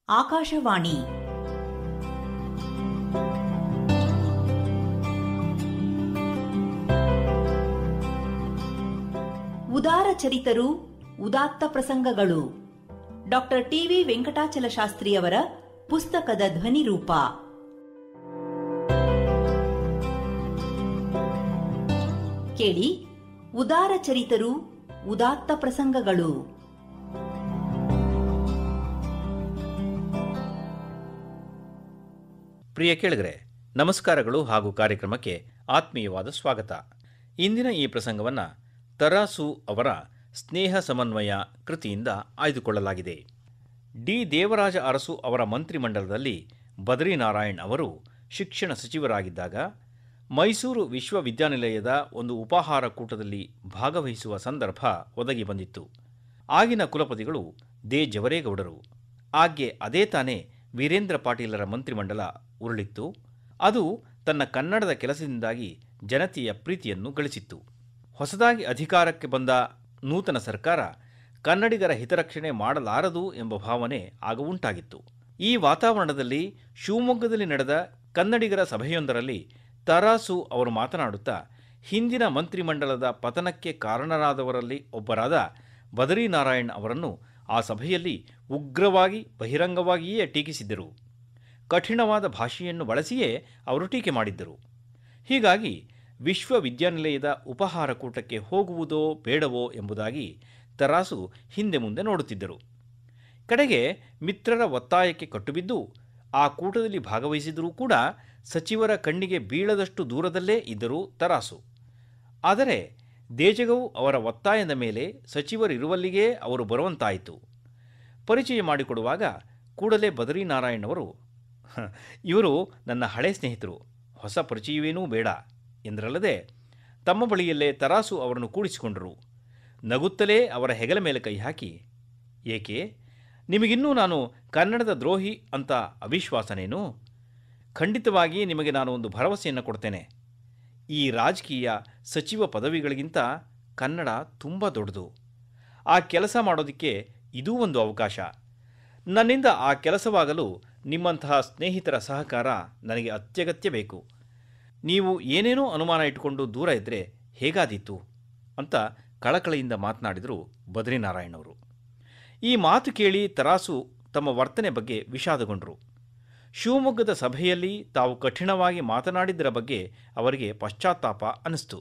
ಆಕಾಶವಾಣಿ ಉದಾರ ಚರಿತರು ಉದಾತ್ತ ಪ್ರಸಂಗಗಳು ಡಾಕ್ಟರ್ ಟಿವಿ ವೆಂಕಟಾಚಲ ಶಾಸ್ತ್ರಿಯವರ ಪುಸ್ತಕದ ಧ್ವನಿ ರೂಪ ಕೇಳಿ ಉದಾರ ಚರಿತರು ಉದಾತ್ತ ಪ್ರಸಂಗಗಳು ಪ್ರಿಯ ಕೇಳಿಗರೆ ನಮಸ್ಕಾರಗಳು ಹಾಗೂ ಕಾರ್ಯಕ್ರಮಕ್ಕೆ ಆತ್ಮೀಯವಾದ ಸ್ವಾಗತ ಇಂದಿನ ಈ ಪ್ರಸಂಗವನ್ನು ತರಾಸು ಅವರ ಸ್ನೇಹ ಸಮನ್ವಯ ಕೃತಿಯಿಂದ ಆಯ್ದುಕೊಳ್ಳಲಾಗಿದೆ ಡಿ ದೇವರಾಜ ಅರಸು ಅವರ ಮಂತ್ರಿಮಂಡಲದಲ್ಲಿ ಬದ್ರಿನಾರಾಯಣ್ ಅವರು ಶಿಕ್ಷಣ ಸಚಿವರಾಗಿದ್ದಾಗ ಮೈಸೂರು ವಿಶ್ವವಿದ್ಯಾನಿಲಯದ ಒಂದು ಉಪಾಹಾರ ಕೂಟದಲ್ಲಿ ಭಾಗವಹಿಸುವ ಸಂದರ್ಭ ಒದಗಿ ಬಂದಿತ್ತು ಆಗಿನ ಕುಲಪತಿಗಳು ದೇ ಜವರೇಗೌಡರು ಆಗ್ಗೆ ಅದೇ ತಾನೇ ವೀರೇಂದ್ರ ಪಾಟೀಲರ ಮಂತ್ರಿಮಂಡಲ ಉರುಳಿತ್ತು ಅದು ತನ್ನ ಕನ್ನಡದ ಕೆಲಸದಿಂದಾಗಿ ಜನತೆಯ ಪ್ರೀತಿಯನ್ನು ಗಳಿಸಿತ್ತು ಹೊಸದಾಗಿ ಅಧಿಕಾರಕ್ಕೆ ಬಂದ ನೂತನ ಸರ್ಕಾರ ಕನ್ನಡಿಗರ ಹಿತರಕ್ಷಣೆ ಮಾಡಲಾರದು ಎಂಬ ಭಾವನೆ ಆಗ ಉಂಟಾಗಿತ್ತು ಈ ವಾತಾವರಣದಲ್ಲಿ ಶಿವಮೊಗ್ಗದಲ್ಲಿ ನಡೆದ ಕನ್ನಡಿಗರ ಸಭೆಯೊಂದರಲ್ಲಿ ತರಾಸು ಅವರು ಮಾತನಾಡುತ್ತಾ ಹಿಂದಿನ ಮಂತ್ರಿಮಂಡಲದ ಪತನಕ್ಕೆ ಕಾರಣರಾದವರಲ್ಲಿ ಒಬ್ಬರಾದ ಬದರಿನಾರಾಯಣ್ ಅವರನ್ನು ಆ ಸಭೆಯಲ್ಲಿ ಉಗ್ರವಾಗಿ ಬಹಿರಂಗವಾಗಿಯೇ ಟೀಕಿಸಿದ್ದರು ಕಠಿಣವಾದ ಭಾಷೆಯನ್ನು ಬಳಸಿಯೇ ಅವರು ಟೀಕೆ ಮಾಡಿದ್ದರು ಹೀಗಾಗಿ ವಿಶ್ವವಿದ್ಯಾನಿಲಯದ ಉಪಹಾರ ಕೂಟಕ್ಕೆ ಹೋಗುವುದೋ ಬೇಡವೋ ಎಂಬುದಾಗಿ ತರಾಸು ಹಿಂದೆ ಮುಂದೆ ನೋಡುತ್ತಿದ್ದರು ಕಡೆಗೆ ಮಿತ್ರರ ಒತ್ತಾಯಕ್ಕೆ ಕಟ್ಟುಬಿದ್ದು ಆ ಕೂಟದಲ್ಲಿ ಭಾಗವಹಿಸಿದರೂ ಕೂಡ ಸಚಿವರ ಕಣ್ಣಿಗೆ ಬೀಳದಷ್ಟು ದೂರದಲ್ಲೇ ಇದ್ದರು ತರಾಸು ಆದರೆ ದೇಜಗವು ಅವರ ಒತ್ತಾಯದ ಮೇಲೆ ಸಚಿವರಿರುವಲ್ಲಿಗೇ ಅವರು ಬರುವಂತಾಯಿತು ಪರಿಚಯ ಮಾಡಿಕೊಡುವಾಗ ಕೂಡಲೇ ಬದರಿನಾರಾಯಣ್ ಅವರು "ಹ, ಇವರು ನನ್ನ ಹಳೆ ಸ್ನೇಹಿತರು ಹೊಸ ಪರಿಚಯವೇನೂ ಬೇಡ ಎಂದರಲ್ಲದೆ ತಮ್ಮ ಬಳಿಯಲ್ಲೇ ತರಾಸು ಅವರನ್ನು ಕೂಡಿಸಿಕೊಂಡರು ನಗುತ್ತಲೇ ಅವರ ಹೆಗಲ ಮೇಲೆ ಕೈ ಹಾಕಿ ಏಕೆ ನಿಮಗಿನ್ನೂ ನಾನು ಕನ್ನಡದ ದ್ರೋಹಿ ಅಂತ ಅವಿಶ್ವಾಸನೇನು ಖಂಡಿತವಾಗಿ ನಿಮಗೆ ನಾನು ಒಂದು ಭರವಸೆಯನ್ನು ಕೊಡ್ತೇನೆ ಈ ರಾಜಕೀಯ ಸಚಿವ ಪದವಿಗಳಿಗಿಂತ ಕನ್ನಡ ತುಂಬ ದೊಡ್ಡದು ಆ ಕೆಲಸ ಮಾಡೋದಕ್ಕೆ ಇದೂ ಒಂದು ಅವಕಾಶ ನನ್ನಿಂದ ಆ ಕೆಲಸವಾಗಲು ನಿಮ್ಮಂತಹ ಸ್ನೇಹಿತರ ಸಹಕಾರ ನನಗೆ ಅತ್ಯಗತ್ಯ ಬೇಕು ನೀವು ಏನೇನೋ ಅನುಮಾನ ಇಟ್ಟುಕೊಂಡು ದೂರ ಇದ್ದರೆ ಹೇಗಾದೀತು ಅಂತ ಕಳಕಳಿಯಿಂದ ಮಾತನಾಡಿದರು ಬದ್ರಿನಾರಾಯಣ್ ಅವರು ಈ ಮಾತು ಕೇಳಿ ತರಾಸು ತಮ್ಮ ವರ್ತನೆ ಬಗ್ಗೆ ವಿಷಾದಗೊಂಡರು ಶಿವಮೊಗ್ಗದ ಸಭೆಯಲ್ಲಿ ತಾವು ಕಠಿಣವಾಗಿ ಮಾತನಾಡಿದ್ದರ ಬಗ್ಗೆ ಅವರಿಗೆ ಪಶ್ಚಾತ್ತಾಪ ಅನ್ನಿಸ್ತು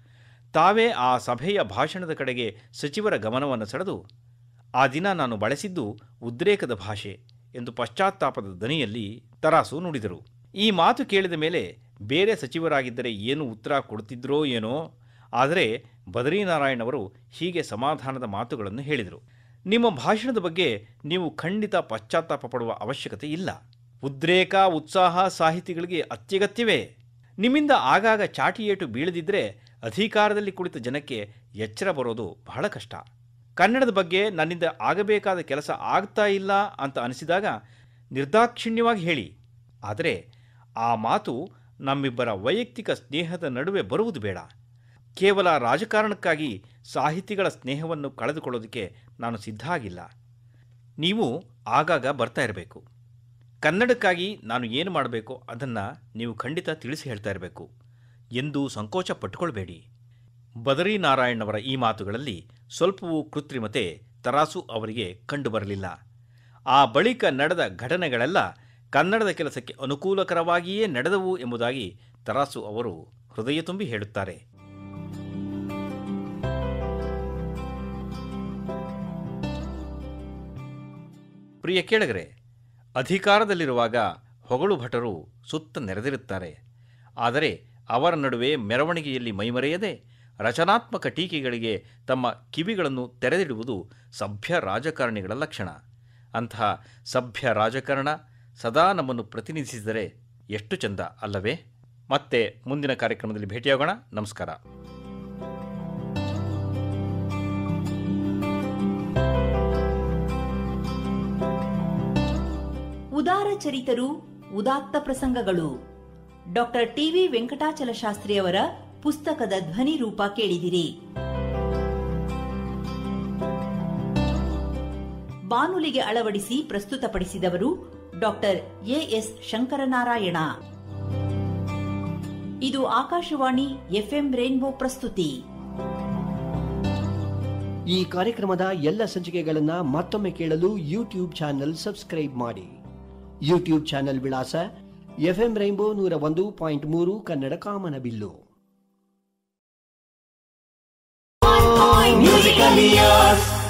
ತಾವೇ ಆ ಸಭೆಯ ಭಾಷಣದ ಕಡೆಗೆ ಸಚಿವರ ಗಮನವನ್ನು ಸೆಳೆದು ಆ ದಿನ ನಾನು ಬಳಸಿದ್ದು ಉದ್ರೇಕದ ಭಾಷೆ ಎಂದು ಪಶ್ಚಾತ್ತಾಪದ ದನಿಯಲ್ಲಿ ತರಾಸು ನುಡಿದರು ಈ ಮಾತು ಕೇಳಿದ ಮೇಲೆ ಬೇರೆ ಸಚಿವರಾಗಿದ್ದರೆ ಏನು ಉತ್ತರ ಕೊಡ್ತಿದ್ರೋ ಏನೋ ಆದರೆ ಬದರಿನಾರಾಯಣ್ ಅವರು ಹೀಗೆ ಸಮಾಧಾನದ ಮಾತುಗಳನ್ನು ಹೇಳಿದರು ನಿಮ್ಮ ಭಾಷಣದ ಬಗ್ಗೆ ನೀವು ಖಂಡಿತ ಪಶ್ಚಾತ್ತಾಪ ಪಡುವ ಅವಶ್ಯಕತೆ ಇಲ್ಲ ಉದ್ರೇಕ ಉತ್ಸಾಹ ಸಾಹಿತಿಗಳಿಗೆ ಅತ್ಯಗತ್ಯವೇ ನಿಮ್ಮಿಂದ ಆಗಾಗ ಚಾಟಿಯೇಟು ಬೀಳದಿದ್ದರೆ ಅಧಿಕಾರದಲ್ಲಿ ಕುಳಿತ ಜನಕ್ಕೆ ಎಚ್ಚರ ಬರೋದು ಬಹಳ ಕಷ್ಟ ಕನ್ನಡದ ಬಗ್ಗೆ ನನ್ನಿಂದ ಆಗಬೇಕಾದ ಕೆಲಸ ಆಗ್ತಾ ಇಲ್ಲ ಅಂತ ಅನಿಸಿದಾಗ ನಿರ್ದಾಕ್ಷಿಣ್ಯವಾಗಿ ಹೇಳಿ ಆದರೆ ಆ ಮಾತು ನಮ್ಮಿಬ್ಬರ ವೈಯಕ್ತಿಕ ಸ್ನೇಹದ ನಡುವೆ ಬರುವುದು ಬೇಡ ಕೇವಲ ರಾಜಕಾರಣಕ್ಕಾಗಿ ಸಾಹಿತಿಗಳ ಸ್ನೇಹವನ್ನು ಕಳೆದುಕೊಳ್ಳೋದಕ್ಕೆ ನಾನು ಸಿದ್ಧ ಆಗಿಲ್ಲ ನೀವು ಆಗಾಗ ಬರ್ತಾ ಇರಬೇಕು ಕನ್ನಡಕ್ಕಾಗಿ ನಾನು ಏನು ಮಾಡಬೇಕೋ ಅದನ್ನು ನೀವು ಖಂಡಿತ ತಿಳಿಸಿ ಹೇಳ್ತಾ ಇರಬೇಕು ಎಂದು ಸಂಕೋಚ ಪಟ್ಟುಕೊಳ್ಬೇಡಿ ಬದರಿನಾರಾಯಣ್ ಅವರ ಈ ಮಾತುಗಳಲ್ಲಿ ಸ್ವಲ್ಪವೂ ಕೃತ್ರಿಮತೆ ತರಾಸು ಅವರಿಗೆ ಕಂಡುಬರಲಿಲ್ಲ ಆ ಬಳಿಕ ನಡೆದ ಘಟನೆಗಳೆಲ್ಲ ಕನ್ನಡದ ಕೆಲಸಕ್ಕೆ ಅನುಕೂಲಕರವಾಗಿಯೇ ನಡೆದವು ಎಂಬುದಾಗಿ ತರಾಸು ಅವರು ಹೃದಯ ತುಂಬಿ ಹೇಳುತ್ತಾರೆ ಪ್ರಿಯ ಕೇಳಗರೆ ಅಧಿಕಾರದಲ್ಲಿರುವಾಗ ಹೊಗಳು ಭಟರು ಸುತ್ತ ನೆರೆದಿರುತ್ತಾರೆ ಆದರೆ ಅವರ ನಡುವೆ ಮೆರವಣಿಗೆಯಲ್ಲಿ ಮೈಮರೆಯದೆ ರಚನಾತ್ಮಕ ಟೀಕೆಗಳಿಗೆ ತಮ್ಮ ಕಿವಿಗಳನ್ನು ತೆರೆದಿಡುವುದು ಸಭ್ಯ ರಾಜಕಾರಣಿಗಳ ಲಕ್ಷಣ ಅಂತಹ ಸಭ್ಯ ರಾಜಕಾರಣ ಸದಾ ನಮ್ಮನ್ನು ಪ್ರತಿನಿಧಿಸಿದರೆ ಎಷ್ಟು ಚಂದ ಅಲ್ಲವೇ ಮತ್ತೆ ಮುಂದಿನ ಕಾರ್ಯಕ್ರಮದಲ್ಲಿ ಭೇಟಿಯಾಗೋಣ ನಮಸ್ಕಾರ ಉದಾರ ಚರಿತರು ಉದಾತ್ತ ಪ್ರಸಂಗಗಳು ಡಾಕ್ಟರ್ ಟಿವಿ ವೆಂಕಟಾಚಲ ಶಾಸ್ತ್ರಿಯವರ ಪುಸ್ತಕದ ಧ್ವನಿ ರೂಪ ಕೇಳಿದಿರಿ ಬಾನುಲಿಗೆ ಅಳವಡಿಸಿ ಪ್ರಸ್ತುತಪಡಿಸಿದವರು ಡಾಕ್ಟರ್ ಎಎಸ್ ಶಂಕರನಾರಾಯಣ ಇದು ಆಕಾಶವಾಣಿ ಎಫ್ಎಂ ರೇನ್ಬೋ ಪ್ರಸ್ತುತಿ ಈ ಕಾರ್ಯಕ್ರಮದ ಎಲ್ಲ ಸಂಚಿಕೆಗಳನ್ನ ಮತ್ತೊಮ್ಮೆ ಕೇಳಲು ಯೂಟ್ಯೂಬ್ ಚಾನೆಲ್ ಸಬ್ಸ್ಕ್ರೈಬ್ ಮಾಡಿ ಯೂಟ್ಯೂಬ್ ಚಾನೆಲ್ ವಿಳಾಸ ಎಫ್ಎಂ ರೈನ್ಬೋ ನೂರ ಒಂದು ಪಾಯಿಂಟ್ ಮೂರು ಕನ್ನಡ ಕಾಮನಬಿಲ್ಲು Musical Years.